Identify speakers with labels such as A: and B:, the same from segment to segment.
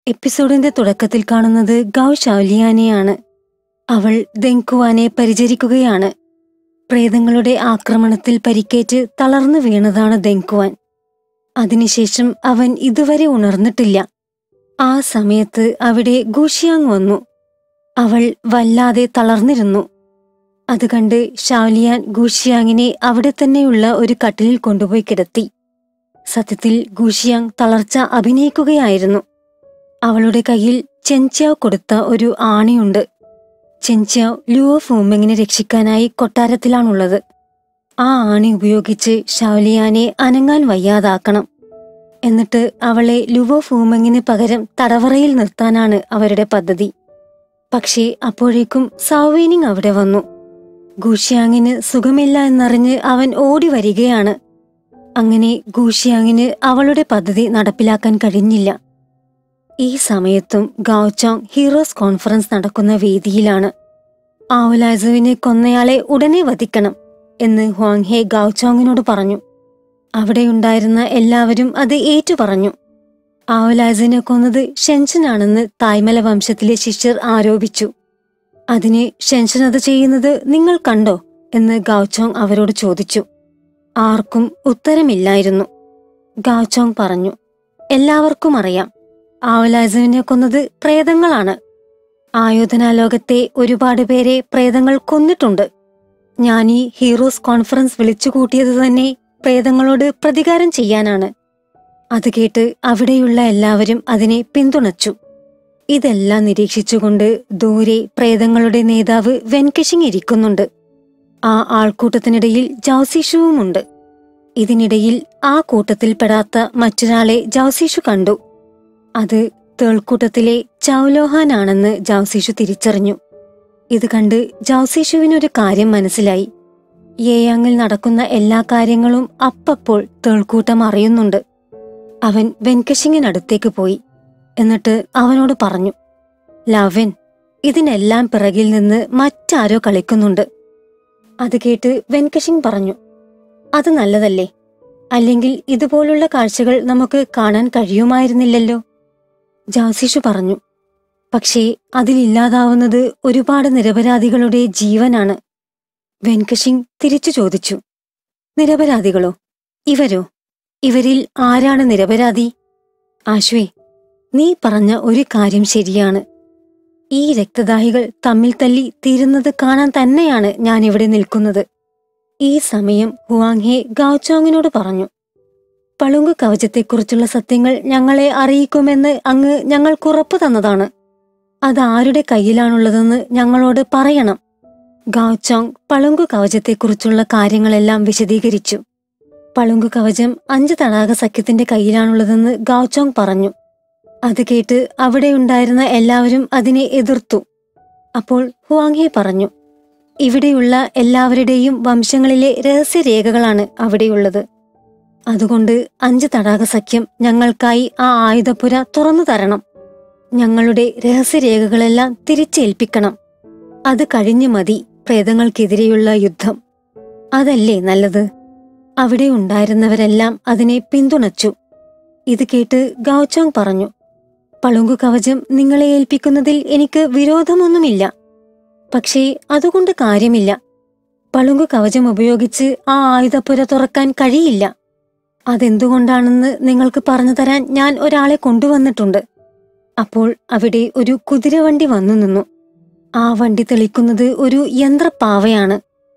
A: എപ്പിസോഡിന്റെ തുടക്കത്തിൽ കാണുന്നത് ഗൗ ഷൗലിയാനെയാണ് അവൾ ദെങ്കുവാനെ പരിചരിക്കുകയാണ് പ്രേതങ്ങളുടെ ആക്രമണത്തിൽ പരിക്കേറ്റ് തളർന്നു വീണതാണ് ദെങ്കുവാൻ അതിനുശേഷം അവൻ ഇതുവരെ ഉണർന്നിട്ടില്ല ആ സമയത്ത് അവിടെ ഗുഷിയാങ് വന്നു അവൾ വല്ലാതെ തളർന്നിരുന്നു അത് കണ്ട് ഷാവലിയാൻ ഗുഷിയാങ്ങിനെ അവിടെ തന്നെയുള്ള ഒരു കട്ടിലിൽ കൊണ്ടുപോയി കിടത്തി സത്യത്തിൽ ഗുഷിയാങ് തളർച്ച അഭിനയിക്കുകയായിരുന്നു അവളുടെ കയ്യിൽ ചെൻച്യാവ് കൊടുത്ത ഒരു ആണിയുണ്ട് ചെൻച്യാവ് ലുവോ ഫൂമെങ്ങിനെ രക്ഷിക്കാനായി കൊട്ടാരത്തിലാണുള്ളത് ആ ആണി ഉപയോഗിച്ച് ഷാവലിയാനെ അനങ്ങാൻ വയ്യാതാക്കണം എന്നിട്ട് അവളെ ലുവോ ഫൂമെങ്ങിന് പകരം തടവറയിൽ നിർത്താനാണ് അവരുടെ പദ്ധതി പക്ഷേ അപ്പോഴേക്കും സൗവീനിങ് അവിടെ വന്നു ഗൂഷിയാങ്ങിന് സുഖമില്ല എന്നറിഞ്ഞ് അവൻ ഓടി വരികയാണ് അങ്ങനെ ഗൂഷിയാങ്ങിന് അവളുടെ പദ്ധതി നടപ്പിലാക്കാൻ കഴിഞ്ഞില്ല ഈ സമയത്തും ഗാവ്ചോങ് ഹീറോസ് കോൺഫറൻസ് നടക്കുന്ന വേദിയിലാണ് ആവുലാസുവിനെ കൊന്നയാളെ ഉടനെ വധിക്കണം എന്ന് ഹുവാങ്ഹെ ഗാവ്ചോങ്ങിനോട് പറഞ്ഞു അവിടെയുണ്ടായിരുന്ന എല്ലാവരും അത് ഏറ്റുപറഞ്ഞു ആവലാസിനെ കൊന്നത് ഷെൻഷനാണെന്ന് തായ്മല വംശത്തിലെ ശിഷ്യർ ആരോപിച്ചു അതിന് ഷെൻഷൻ അത് ചെയ്യുന്നത് നിങ്ങൾ കണ്ടോ എന്ന് ഗാവ്ചോങ് അവരോട് ചോദിച്ചു ആർക്കും ഉത്തരമില്ലായിരുന്നു ഗാവ്ചോങ് പറഞ്ഞു എല്ലാവർക്കും അറിയാം ആവലാസുവിനെ കൊന്നത് പ്രേതങ്ങളാണ് ആയോധനാലോകത്തെ ഒരുപാട് പേരെ പ്രേതങ്ങൾ കൊന്നിട്ടുണ്ട് ഞാൻ ഈ ഹീറോസ് കോൺഫറൻസ് വിളിച്ചുകൂട്ടിയത് തന്നെ പ്രേതങ്ങളോട് പ്രതികാരം ചെയ്യാനാണ് അത് കേട്ട് അവിടെയുള്ള എല്ലാവരും അതിനെ പിന്തുണച്ചു ഇതെല്ലാം നിരീക്ഷിച്ചുകൊണ്ട് ദൂരെ പ്രേതങ്ങളുടെ നേതാവ് വെൻകഷിങ് ഇരിക്കുന്നുണ്ട് ആ ആൾക്കൂട്ടത്തിനിടയിൽ ജൗസിഷുവുമുണ്ട് ഇതിനിടയിൽ ആ കൂട്ടത്തിൽപ്പെടാത്ത മറ്റൊരാളെ ജൗസിഷു കണ്ടു അത് തേൾക്കൂട്ടത്തിലെ ചൗലോഹാനാണെന്ന് ജൗസിഷു തിരിച്ചറിഞ്ഞു ഇത് കണ്ട് ജൗസിഷുവിനൊരു കാര്യം മനസ്സിലായി ഏയാങ്ങിൽ നടക്കുന്ന എല്ലാ കാര്യങ്ങളും അപ്പപ്പോൾ തേൾക്കൂട്ടം അറിയുന്നുണ്ട് അവൻ വെൻകഷിങ്ങിനടുത്തേക്ക് പോയി എന്നിട്ട് അവനോട് പറഞ്ഞു ലവൻ ഇതിനെല്ലാം പിറകിൽ നിന്ന് മറ്റാരോ കളിക്കുന്നുണ്ട് അത് കേട്ട് വെൻകഷിങ് പറഞ്ഞു അത് നല്ലതല്ലേ അല്ലെങ്കിൽ ഇതുപോലുള്ള കാഴ്ചകൾ നമുക്ക് കാണാൻ കഴിയുമായിരുന്നില്ലല്ലോ ജാസിഷു പറഞ്ഞു പക്ഷേ അതിലില്ലാതാവുന്നത് ഒരുപാട് നിരപരാധികളുടെ ജീവനാണ് വെൻകഷിങ് തിരിച്ചു ചോദിച്ചു നിരപരാധികളോ ഇവരോ ഇവരിൽ ആരാണ് നിരപരാധി ആശ്വേ നീ പറഞ്ഞ ഒരു കാര്യം ശരിയാണ് ഈ രക്തദാഹികൾ തമ്മിൽ തല്ലി തീരുന്നത് കാണാൻ തന്നെയാണ് ഞാൻ ഇവിടെ നിൽക്കുന്നത് ഈ സമയം ഹുവാങ്ഹെ ഗാവ്ചോങ്ങിനോട് പറഞ്ഞു പളുങ്ക് കവചത്തെക്കുറിച്ചുള്ള സത്യങ്ങൾ ഞങ്ങളെ അറിയിക്കുമെന്ന് അങ്ങ് ഞങ്ങൾക്കുറപ്പു തന്നതാണ് അത് ആരുടെ കയ്യിലാണുള്ളതെന്ന് ഞങ്ങളോട് പറയണം ഗാവ്ചോങ് പളുങ്കു കവചത്തെക്കുറിച്ചുള്ള കാര്യങ്ങളെല്ലാം വിശദീകരിച്ചു പളുങ്കു കവചം അഞ്ച് തടാക സഖ്യത്തിന്റെ കയ്യിലാണുള്ളതെന്ന് ഗാവ്ചോങ് പറഞ്ഞു അത് കേട്ട് അവിടെയുണ്ടായിരുന്ന എല്ലാവരും അതിനെ എതിർത്തു അപ്പോൾ ഹുവാങ്ഹെ പറഞ്ഞു ഇവിടെയുള്ള എല്ലാവരുടെയും വംശങ്ങളിലെ രഹസ്യരേഖകളാണ് അവിടെയുള്ളത് അതുകൊണ്ട് അഞ്ച് തടാക സഖ്യം ഞങ്ങൾക്കായി ആ ആയുധപ്പുര തുറന്നു തരണം ഞങ്ങളുടെ രഹസ്യരേഖകളെല്ലാം തിരിച്ചേൽപ്പിക്കണം അത് കഴിഞ്ഞു മതി പ്രേതങ്ങൾക്കെതിരെയുള്ള യുദ്ധം അതല്ലേ നല്ലത് അവിടെ ഉണ്ടായിരുന്നവരെല്ലാം അതിനെ പിന്തുണച്ചു ഇത് കേട്ട് ഗൗചോങ് പറഞ്ഞു പളുങ്കു കവചം നിങ്ങളെ ഏൽപ്പിക്കുന്നതിൽ എനിക്ക് വിരോധമൊന്നുമില്ല പക്ഷേ അതുകൊണ്ട് കാര്യമില്ല പളുങ്കു കവചം ഉപയോഗിച്ച് ആ ആയുധപ്പുര തുറക്കാൻ കഴിയില്ല അതെന്തുകൊണ്ടാണെന്ന് നിങ്ങൾക്ക് പറഞ്ഞു തരാൻ ഞാൻ ഒരാളെ കൊണ്ടുവന്നിട്ടുണ്ട് അപ്പോൾ അവിടെ ഒരു കുതിരവണ്ടി വന്നു നിന്നു ആ വണ്ടി തെളിക്കുന്നത് ഒരു യന്ത്രപ്പാവയാണ്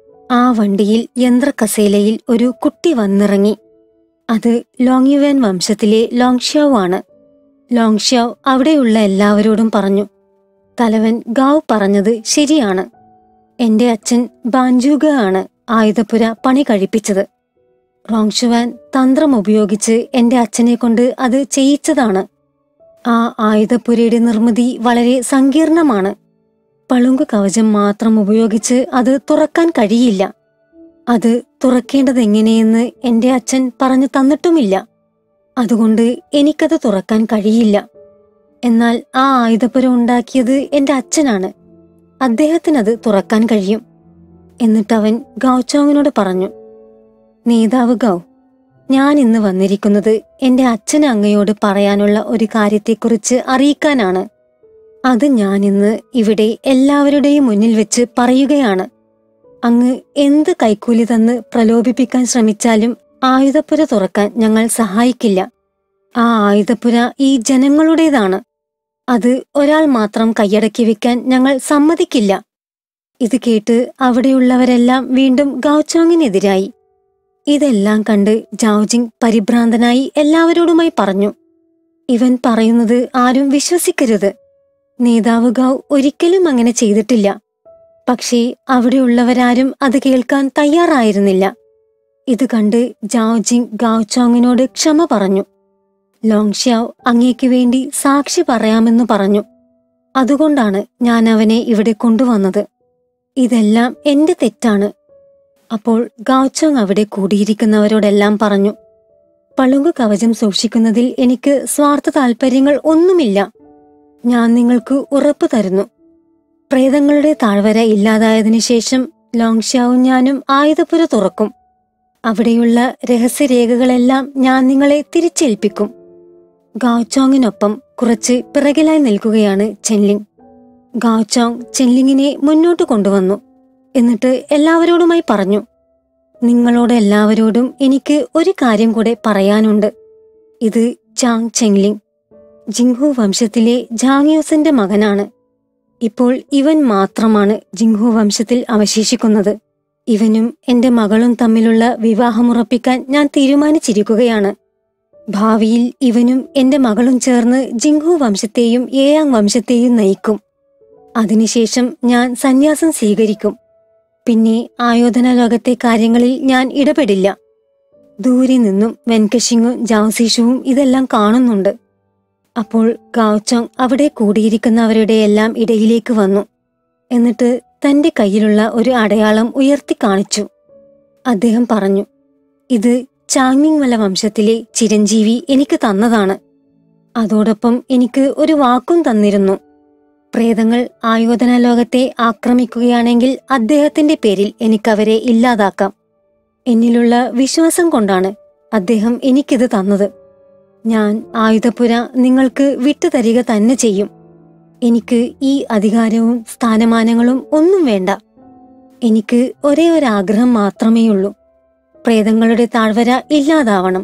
A: ആ വണ്ടിയിൽ യന്ത്രക്കസേലയിൽ ഒരു കുട്ടി വന്നിറങ്ങി അത് ലോങ്യുവാൻ വംശത്തിലെ ലോങ്ഷ്യാവ് ആണ് ലോങ്ഷ്യാവ് അവിടെയുള്ള എല്ലാവരോടും പറഞ്ഞു തലവൻ ഗാവ് പറഞ്ഞത് ശരിയാണ് എന്റെ അച്ഛൻ ബാഞ്ചൂഗ ആണ് ആയുധപുര പണി കഴിപ്പിച്ചത് റോങ്ഷുവാൻ തന്ത്രം ഉപയോഗിച്ച് എന്റെ അച്ഛനെ കൊണ്ട് അത് ചെയ്യിച്ചതാണ് ആ ആയുധപുരയുടെ നിർമ്മിതി വളരെ സങ്കീർണമാണ് പളുങ്ക് കവചം മാത്രം ഉപയോഗിച്ച് അത് തുറക്കാൻ കഴിയില്ല അത് തുറക്കേണ്ടത് എങ്ങനെയെന്ന് എന്റെ അച്ഛൻ പറഞ്ഞു തന്നിട്ടുമില്ല അതുകൊണ്ട് എനിക്കത് തുറക്കാൻ കഴിയില്ല എന്നാൽ ആ ആയുധപുര ഉണ്ടാക്കിയത് എന്റെ അച്ഛനാണ് അദ്ദേഹത്തിനത് തുറക്കാൻ കഴിയും എന്നിട്ടവൻ ഗൗചോങ്ങിനോട് പറഞ്ഞു നേതാവ് ഗൗ ഞാൻ ഇന്ന് വന്നിരിക്കുന്നത് എന്റെ അച്ഛന് അങ്ങയോട് പറയാനുള്ള ഒരു കാര്യത്തെക്കുറിച്ച് അറിയിക്കാനാണ് അത് ഞാൻ ഇന്ന് ഇവിടെ എല്ലാവരുടെയും മുന്നിൽ വെച്ച് പറയുകയാണ് അങ്ങ് എന്ത് കൈക്കൂലി തന്ന് പ്രലോഭിപ്പിക്കാൻ ശ്രമിച്ചാലും ആയുധപ്പുര തുറക്കാൻ ഞങ്ങൾ സഹായിക്കില്ല ആ ആയുധപ്പുര ഈ ജനങ്ങളുടേതാണ് അത് ഒരാൾ മാത്രം കൈയടക്കി വെക്കാൻ ഞങ്ങൾ സമ്മതിക്കില്ല ഇത് കേട്ട് അവിടെയുള്ളവരെല്ലാം വീണ്ടും ഗൗചോങ്ങിനെതിരായി ഇതെല്ലാം കണ്ട് ജാവ്ജിങ് പരിഭ്രാന്തനായി എല്ലാവരോടുമായി പറഞ്ഞു ഇവൻ പറയുന്നത് ആരും വിശ്വസിക്കരുത് നേതാവ് ഗൗ ഒരിക്കലും അങ്ങനെ ചെയ്തിട്ടില്ല പക്ഷേ അവിടെയുള്ളവരാരും അത് കേൾക്കാൻ തയ്യാറായിരുന്നില്ല ഇത് കണ്ട് ജാവ്ജിങ് ഗാവ്ചോങ്ങിനോട് ക്ഷമ പറഞ്ഞു ലോങ്ഷ്യാവ് അങ്ങേക്ക് വേണ്ടി സാക്ഷി പറയാമെന്ന് പറഞ്ഞു അതുകൊണ്ടാണ് ഞാൻ അവനെ ഇവിടെ കൊണ്ടുവന്നത് ഇതെല്ലാം എന്റെ തെറ്റാണ് അപ്പോൾ ഗാവ്ചോങ് അവിടെ കൂടിയിരിക്കുന്നവരോടെല്ലാം പറഞ്ഞു പളുങ്ക് കവചം സൂക്ഷിക്കുന്നതിൽ എനിക്ക് സ്വാർത്ഥ താല്പര്യങ്ങൾ ഒന്നുമില്ല ഞാൻ നിങ്ങൾക്ക് ഉറപ്പു തരുന്നു പ്രേതങ്ങളുടെ താഴ്വര ഇല്ലാതായതിനു ശേഷം ലോങ്ഷ്യാവും ഞാനും ആയുധപ്പുര തുറക്കും അവിടെയുള്ള രഹസ്യരേഖകളെല്ലാം ഞാൻ നിങ്ങളെ തിരിച്ചേൽപ്പിക്കും ഗാവ്ചോങ്ങിനൊപ്പം കുറച്ച് പിറകിലായി നിൽക്കുകയാണ് ചെൻലിങ് ഗാവ്ചോങ് ചെൻലിങ്ങിനെ മുന്നോട്ട് കൊണ്ടുവന്നു എന്നിട്ട് എല്ലാവരോടുമായി പറഞ്ഞു നിങ്ങളോട് എല്ലാവരോടും എനിക്ക് ഒരു കാര്യം കൂടെ പറയാനുണ്ട് ഇത് ചാങ് ചെങ്ലിങ് ജിങ്ഹു വംശത്തിലെ ജാങ്യോസിന്റെ മകനാണ് ഇപ്പോൾ ഇവൻ മാത്രമാണ് ജിങ്ഹു വംശത്തിൽ അവശേഷിക്കുന്നത് ഇവനും എന്റെ മകളും തമ്മിലുള്ള വിവാഹമുറപ്പിക്കാൻ ഞാൻ തീരുമാനിച്ചിരിക്കുകയാണ് ഭാവിയിൽ ഇവനും എന്റെ മകളും ചേർന്ന് ജിങ്ഹു വംശത്തെയും ഏയാങ് വംശത്തെയും നയിക്കും അതിനുശേഷം ഞാൻ സന്യാസം സ്വീകരിക്കും പിന്നെ ആയോധന ലോകത്തെ കാര്യങ്ങളിൽ ഞാൻ ഇടപെടില്ല ദൂരെ നിന്നും വെൻകഷിങ്ങും ജാവസീഷുവും ഇതെല്ലാം കാണുന്നുണ്ട് അപ്പോൾ ഗാവ്ചോങ് അവിടെ കൂടിയിരിക്കുന്നവരുടെ എല്ലാം ഇടയിലേക്ക് വന്നു എന്നിട്ട് തന്റെ കയ്യിലുള്ള ഒരു അടയാളം ഉയർത്തി കാണിച്ചു അദ്ദേഹം പറഞ്ഞു ഇത് ചാങ്മിങ് മല വംശത്തിലെ ചിരഞ്ജീവി എനിക്ക് തന്നതാണ് അതോടൊപ്പം എനിക്ക് ഒരു വാക്കും തന്നിരുന്നു പ്രേതങ്ങൾ ആയോധന ലോകത്തെ ആക്രമിക്കുകയാണെങ്കിൽ അദ്ദേഹത്തിന്റെ പേരിൽ എനിക്കവരെ ഇല്ലാതാക്കാം എന്നിലുള്ള വിശ്വാസം കൊണ്ടാണ് അദ്ദേഹം എനിക്കിത് തന്നത് ഞാൻ ആയുധപുര നിങ്ങൾക്ക് വിട്ടുതരിക തന്നെ ചെയ്യും എനിക്ക് ഈ അധികാരവും സ്ഥാനമാനങ്ങളും ഒന്നും വേണ്ട എനിക്ക് ഒരേ ഒരു ആഗ്രഹം മാത്രമേയുള്ളൂ പ്രേതങ്ങളുടെ താഴ്വര ഇല്ലാതാവണം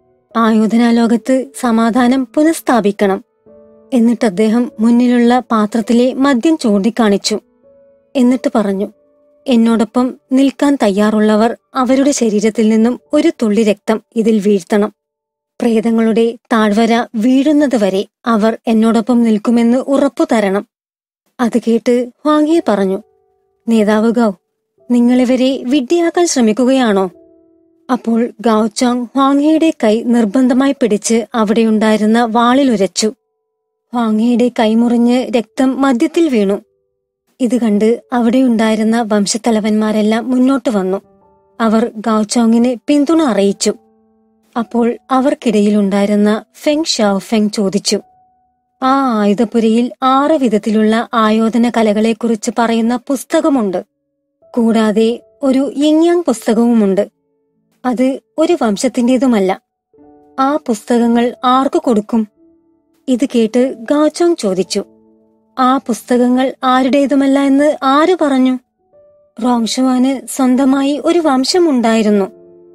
A: ആയോധനാ ലോകത്ത് സമാധാനം പുനഃസ്ഥാപിക്കണം എന്നിട്ട് അദ്ദേഹം മുന്നിലുള്ള പാത്രത്തിലെ മദ്യം ചൂണ്ടിക്കാണിച്ചു എന്നിട്ട് പറഞ്ഞു എന്നോടൊപ്പം നിൽക്കാൻ തയ്യാറുള്ളവർ അവരുടെ ശരീരത്തിൽ നിന്നും ഒരു തുള്ളി രക്തം ഇതിൽ വീഴ്ത്തണം പ്രേതങ്ങളുടെ താഴ്വര വീഴുന്നതുവരെ അവർ എന്നോടൊപ്പം നിൽക്കുമെന്ന് ഉറപ്പു തരണം അത് കേട്ട് ഹ്വാങ്ങിയെ പറഞ്ഞു നേതാവ് ഗൗ നിങ്ങളിവരെ വിഡ്ഢിയാക്കാൻ ശ്രമിക്കുകയാണോ അപ്പോൾ ഗാവ്ചോങ് ഹ്വാങ്ങയുടെ കൈ നിർബന്ധമായി പിടിച്ച് അവിടെയുണ്ടായിരുന്ന വാളിലുരച്ചു ഹ്വാങ്ങയുടെ കൈമുറിഞ്ഞ് രക്തം മദ്യത്തിൽ വീണു ഇത് കണ്ട് അവിടെയുണ്ടായിരുന്ന വംശത്തലവന്മാരെല്ലാം മുന്നോട്ട് വന്നു അവർ ഗാവ്ചോങ്ങിന് പിന്തുണ അറിയിച്ചു അപ്പോൾ അവർക്കിടയിലുണ്ടായിരുന്ന ഫെങ് ഷാവ് ഫെങ് ചോദിച്ചു ആ ആയുധപുരയിൽ ആറ് വിധത്തിലുള്ള ആയോധന കലകളെക്കുറിച്ച് പറയുന്ന പുസ്തകമുണ്ട് കൂടാതെ ഒരു യിങ്യാങ് പുസ്തകവുമുണ്ട് അത് ഒരു വംശത്തിന്റേതുമല്ല ആ പുസ്തകങ്ങൾ ആർക്കു കൊടുക്കും ഇത് കേട്ട് ഗാച്ചോങ് ചോദിച്ചു ആ പുസ്തകങ്ങൾ ആരുടേതുമല്ല എന്ന് ആര് പറഞ്ഞു റോങ്ഷുവാന് സ്വന്തമായി ഒരു വംശമുണ്ടായിരുന്നു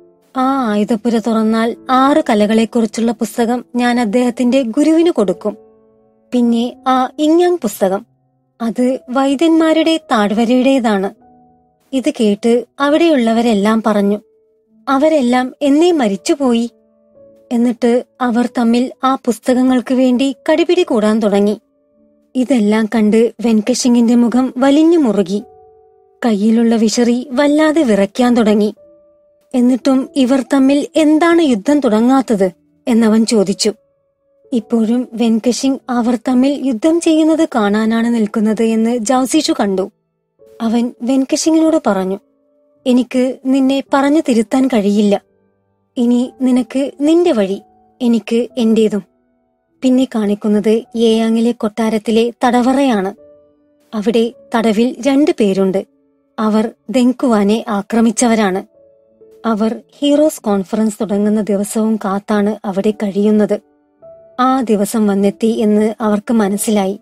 A: ആ ആയുധപ്പുര തുറന്നാൽ ആറ് കലകളെക്കുറിച്ചുള്ള പുസ്തകം ഞാൻ അദ്ദേഹത്തിന്റെ ഗുരുവിന് കൊടുക്കും പിന്നെ ആ ഇങ്ങാങ് പുസ്തകം അത് വൈദ്യന്മാരുടെ താഴ്വരയുടേതാണ് ഇത് കേട്ട് അവിടെയുള്ളവരെല്ലാം പറഞ്ഞു അവരെല്ലാം എന്നേ മരിച്ചുപോയി എന്നിട്ട് അവർ തമ്മിൽ ആ പുസ്തകങ്ങൾക്ക് വേണ്ടി കടിപിടി കൂടാൻ തുടങ്ങി ഇതെല്ലാം കണ്ട് വെൻകഷിങ്ങിന്റെ മുഖം വലിഞ്ഞു മുറുകി കയ്യിലുള്ള വിശറി വല്ലാതെ വിറയ്ക്കാൻ തുടങ്ങി എന്നിട്ടും ഇവർ തമ്മിൽ എന്താണ് യുദ്ധം തുടങ്ങാത്തത് എന്നവൻ ചോദിച്ചു ഇപ്പോഴും വെൻകഷിങ് അവർ തമ്മിൽ യുദ്ധം ചെയ്യുന്നത് കാണാനാണ് നിൽക്കുന്നത് എന്ന് ജൗസിഷു കണ്ടു അവൻ വെൻകഷിങ്ങിനോട് പറഞ്ഞു എനിക്ക് നിന്നെ പറഞ്ഞു തിരുത്താൻ കഴിയില്ല ഇനി നിനക്ക് നിന്റെ വഴി എനിക്ക് എന്റേതും പിന്നെ കാണിക്കുന്നത് ഏയാങ്ങിലെ കൊട്ടാരത്തിലെ തടവറയാണ് അവിടെ തടവിൽ രണ്ടു പേരുണ്ട് അവർ ദെങ്കുവാനെ ആക്രമിച്ചവരാണ് അവർ ഹീറോസ് കോൺഫറൻസ് തുടങ്ങുന്ന ദിവസവും കാത്താണ് അവിടെ കഴിയുന്നത് ആ ദിവസം വന്നെത്തി എന്ന് അവർക്ക് മനസ്സിലായി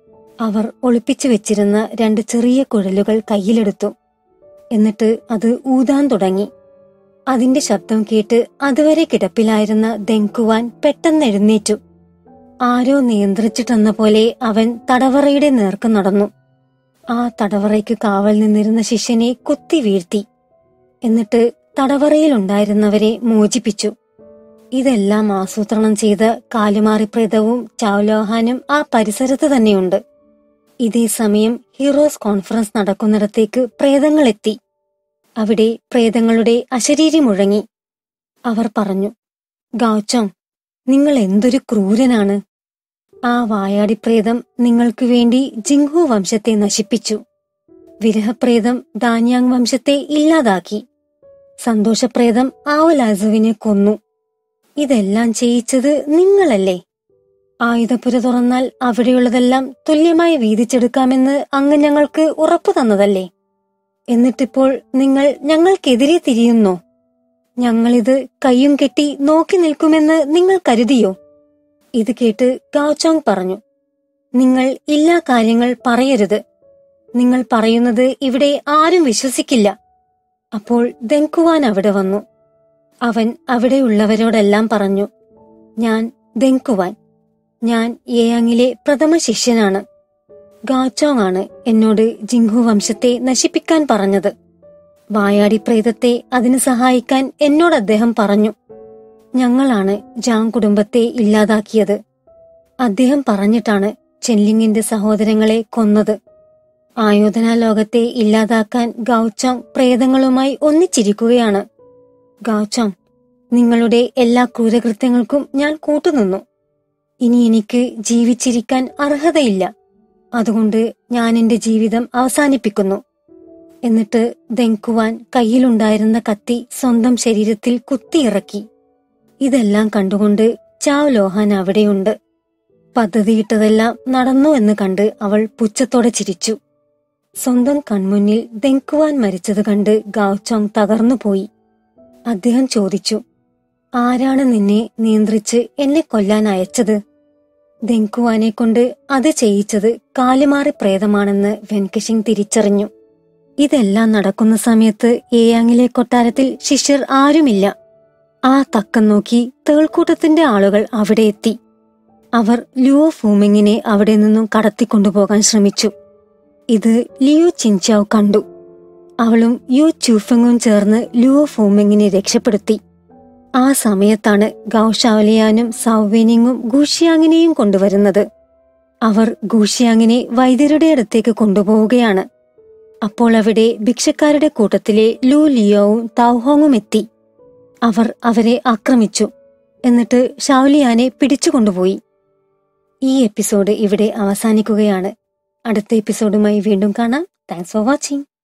A: അവർ ഒളിപ്പിച്ചു വെച്ചിരുന്ന രണ്ട് ചെറിയ കുഴലുകൾ കയ്യിലെടുത്തു എന്നിട്ട് അത് ഊതാൻ തുടങ്ങി അതിന്റെ ശബ്ദം കേട്ട് അതുവരെ കിടപ്പിലായിരുന്ന ദെങ്കുവാൻ പെട്ടെന്ന് എഴുന്നേറ്റു ആരോ നിയന്ത്രിച്ചിട്ടെന്ന പോലെ അവൻ തടവറയുടെ നേർക്ക് നടന്നു ആ തടവറയ്ക്ക് കാവൽ നിന്നിരുന്ന ശിഷ്യനെ കുത്തി വീഴ്ത്തി എന്നിട്ട് തടവറയിലുണ്ടായിരുന്നവരെ മോചിപ്പിച്ചു ഇതെല്ലാം ആസൂത്രണം ചെയ്ത കാലുമാറിപ്രേതവും ചാവലോഹാനും ആ പരിസരത്ത് തന്നെയുണ്ട് ഇതേ സമയം ഹീറോസ് കോൺഫറൻസ് നടക്കുന്നിടത്തേക്ക് പ്രേതങ്ങളെത്തി അവിടെ പ്രേതങ്ങളുടെ അശരീരി മുഴങ്ങി അവർ പറഞ്ഞു ഗൗച്ചോങ് നിങ്ങൾ എന്തൊരു ക്രൂരനാണ് ആ വായാടിപ്രേതം നിങ്ങൾക്ക് വേണ്ടി ജിങ്ഹു വംശത്തെ നശിപ്പിച്ചു വിരഹപ്രേതം ദാന്യാങ് വംശത്തെ ഇല്ലാതാക്കി സന്തോഷപ്രേതം ആവലാസുവിനെ കൊന്നു ഇതെല്ലാം ചെയ്യിച്ചത് നിങ്ങളല്ലേ ആയുധപുര തുറന്നാൽ അവിടെയുള്ളതെല്ലാം തുല്യമായി വീതിച്ചെടുക്കാമെന്ന് അങ്ങ് ഞങ്ങൾക്ക് ഉറപ്പു തന്നതല്ലേ എന്നിട്ടിപ്പോൾ നിങ്ങൾ ഞങ്ങൾക്കെതിരെ തിരിയുന്നോ ഞങ്ങളിത് കയ്യും കെട്ടി നോക്കി നിൽക്കുമെന്ന് നിങ്ങൾ കരുതിയോ ഇത് കേട്ട് ഗാവ്ചോങ് പറഞ്ഞു നിങ്ങൾ ഇല്ലാ കാര്യങ്ങൾ പറയരുത് നിങ്ങൾ പറയുന്നത് ഇവിടെ ആരും വിശ്വസിക്കില്ല അപ്പോൾ ദെങ്കുവാൻ അവിടെ വന്നു അവൻ അവിടെയുള്ളവരോടെല്ലാം പറഞ്ഞു ഞാൻ ദെങ്കുവാൻ ഞാൻ ഏയാങ്ങിലെ പ്രഥമ ശിഷ്യനാണ് ഗാച്ചോങ് ആണ് എന്നോട് ജിങ്ഹു വംശത്തെ നശിപ്പിക്കാൻ പറഞ്ഞത് വായാടി പ്രേതത്തെ അതിന് സഹായിക്കാൻ എന്നോട് അദ്ദേഹം പറഞ്ഞു ഞങ്ങളാണ് ജാങ് കുടുംബത്തെ ഇല്ലാതാക്കിയത് അദ്ദേഹം പറഞ്ഞിട്ടാണ് ചെൻലിങ്ങിന്റെ സഹോദരങ്ങളെ കൊന്നത് ആയോധന ലോകത്തെ ഇല്ലാതാക്കാൻ ഗൗച്ചോങ് പ്രേതങ്ങളുമായി ഒന്നിച്ചിരിക്കുകയാണ് ഗൗച്ചോങ് നിങ്ങളുടെ എല്ലാ ക്രൂരകൃത്യങ്ങൾക്കും ഞാൻ കൂട്ടുനിന്നു ഇനി എനിക്ക് ജീവിച്ചിരിക്കാൻ അർഹതയില്ല അതുകൊണ്ട് ഞാൻ എന്റെ ജീവിതം അവസാനിപ്പിക്കുന്നു എന്നിട്ട് ദെങ്കുവാൻ കയ്യിലുണ്ടായിരുന്ന കത്തി സ്വന്തം ശരീരത്തിൽ കുത്തിയിറക്കി ഇതെല്ലാം കണ്ടുകൊണ്ട് ചാവ് ലോഹാൻ അവിടെയുണ്ട് പദ്ധതിയിട്ടതെല്ലാം നടന്നു എന്ന് കണ്ട് അവൾ പുച്ഛത്തോടെ ചിരിച്ചു സ്വന്തം കൺമുന്നിൽ ദെങ്കുവാൻ മരിച്ചത് കണ്ട് ഗാവ്ചോങ് തകർന്നുപോയി അദ്ദേഹം ചോദിച്ചു ആരാണ് നിന്നെ നിയന്ത്രിച്ച് എന്നെ കൊല്ലാൻ അയച്ചത് ദെങ്കുവാനെ കൊണ്ട് അത് ചെയ്യിച്ചത് കാലുമാറി പ്രേതമാണെന്ന് വെൻകഷിങ് തിരിച്ചറിഞ്ഞു ഇതെല്ലാം നടക്കുന്ന സമയത്ത് ഏയാങ്ങിലെ കൊട്ടാരത്തിൽ ശിഷ്യർ ആരുമില്ല ആ തക്കം നോക്കി തേൾക്കൂട്ടത്തിന്റെ ആളുകൾ അവിടെ എത്തി അവർ ലുവോ ഫൂമിങ്ങിനെ അവിടെ നിന്നും കടത്തിക്കൊണ്ടുപോകാൻ ശ്രമിച്ചു ഇത് ലിയോ ചിൻചാവ് കണ്ടു അവളും യു ചൂഫെങ്ങും ചേർന്ന് ലുവോ ഫൂമിങ്ങിനെ രക്ഷപ്പെടുത്തി ആ സമയത്താണ് ഗൗഷാവലിയാനും സൗവേനിങ്ങും ഗൂഷിയാങ്ങിനെയും കൊണ്ടുവരുന്നത് അവർ ഗൂഷിയാങ്ങിനെ വൈദ്യരുടെ അടുത്തേക്ക് കൊണ്ടുപോവുകയാണ് അപ്പോൾ അവിടെ ഭിക്ഷക്കാരുടെ കൂട്ടത്തിലെ ലു ലിയോവും താവ്ഹോങ്ങും എത്തി അവർ അവരെ ആക്രമിച്ചു എന്നിട്ട് ഷാവലിയാനെ പിടിച്ചുകൊണ്ടുപോയി ഈ എപ്പിസോഡ് ഇവിടെ അവസാനിക്കുകയാണ് അടുത്ത എപ്പിസോഡുമായി വീണ്ടും കാണാം താങ്ക്സ് ഫോർ വാച്ചിങ്